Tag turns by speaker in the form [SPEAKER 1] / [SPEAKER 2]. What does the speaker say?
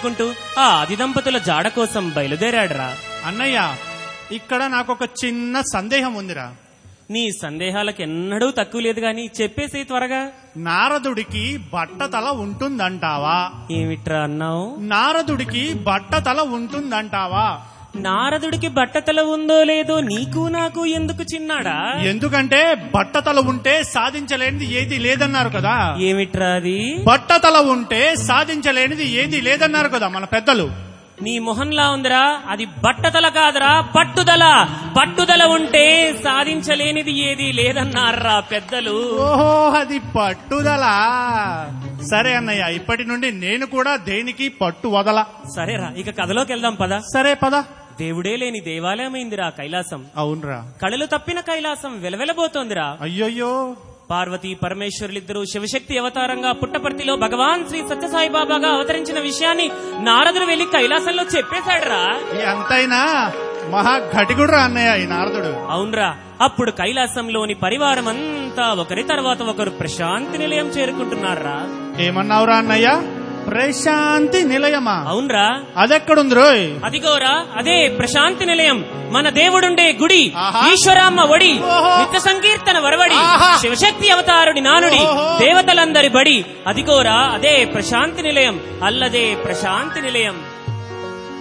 [SPEAKER 1] పెట్టుకుంటూ ఆ ఆది దంపతుల జాడ కోసం బయలుదేరాడురా
[SPEAKER 2] అన్నయ్య ఇక్కడ నాకు ఒక చిన్న సందేహం ఉందిరా
[SPEAKER 1] నీ సందేహాలకు ఎన్నడూ తక్కువ లేదు గాని చెప్పేసి త్వరగా
[SPEAKER 2] నారదుడికి బట్టతల ఉంటుందంటావా
[SPEAKER 1] ఏమిట్రా అన్నావు
[SPEAKER 2] నారదుడికి బట్టతల ఉంటుందంటావా
[SPEAKER 1] నారదుడికి బట్టతల ఉందో లేదో నీకు నాకు ఎందుకు చిన్నాడా
[SPEAKER 2] ఎందుకంటే బట్టతల ఉంటే సాధించలేనిది ఏది లేదన్నారు కదా
[SPEAKER 1] ఏమిట్రా అది
[SPEAKER 2] బట్టతల ఉంటే సాధించలేనిది ఏది లేదన్నారు కదా మన పెద్దలు
[SPEAKER 1] నీ మొహంలా ఉందిరా అది బట్టతల కాదురా పట్టుదల పట్టుదల ఉంటే సాధించలేనిది ఏది లేదన్నారా పెద్దలు
[SPEAKER 2] ఓహో అది పట్టుదల సరే అన్నయ్య ఇప్పటి నుండి నేను కూడా దేనికి పట్టు వదల
[SPEAKER 1] సరేరా ఇక కథలోకి వెళ్దాం పద
[SPEAKER 2] సరే పద
[SPEAKER 1] దేవుడే లేని దేవాలయమైందిరా కైలాసం
[SPEAKER 2] అవునరా
[SPEAKER 1] కళలు తప్పిన కైలాసం వెలవెలబోతోందిరా
[SPEAKER 2] అయ్యోయ్యో
[SPEAKER 1] పార్వతి పరమేశ్వరులిద్దరూ శివశక్తి అవతారంగా పుట్టపర్తిలో భగవాన్ శ్రీ సత్యసాయిబాబాగా అవతరించిన విషయాన్ని నారదుడు వెళ్లి కైలాసంలో చెప్పేశాడురా
[SPEAKER 2] ఎంతైనా మహా ఘటిగుడురా అన్నయ్య ఈ నారదుడు
[SPEAKER 1] అవునరా అప్పుడు కైలాసంలోని పరివారం అంతా ఒకరి తర్వాత ఒకరు ప్రశాంతి నిలయం చేరుకుంటున్నారా
[SPEAKER 2] ఏమన్నావురా అన్నయ్య ప్రశాంతి నిలయమా
[SPEAKER 1] అవునరా
[SPEAKER 2] అదెక్కడుంది రోయ్
[SPEAKER 1] అదిగోరా అదే ప్రశాంతి నిలయం మన దేవుడుండే గుడి
[SPEAKER 2] ఆహా.
[SPEAKER 1] ఈశ్వరామ్మ ఒడి
[SPEAKER 2] ఓహో.
[SPEAKER 1] నిత్య సంకీర్తన వరవడి
[SPEAKER 2] ఆహా.
[SPEAKER 1] శివశక్తి అవతారుడి నానుడి
[SPEAKER 2] ఓహో.
[SPEAKER 1] దేవతలందరి బడి అదిగోరా అదే ప్రశాంతి నిలయం అల్లదే ప్రశాంతి నిలయం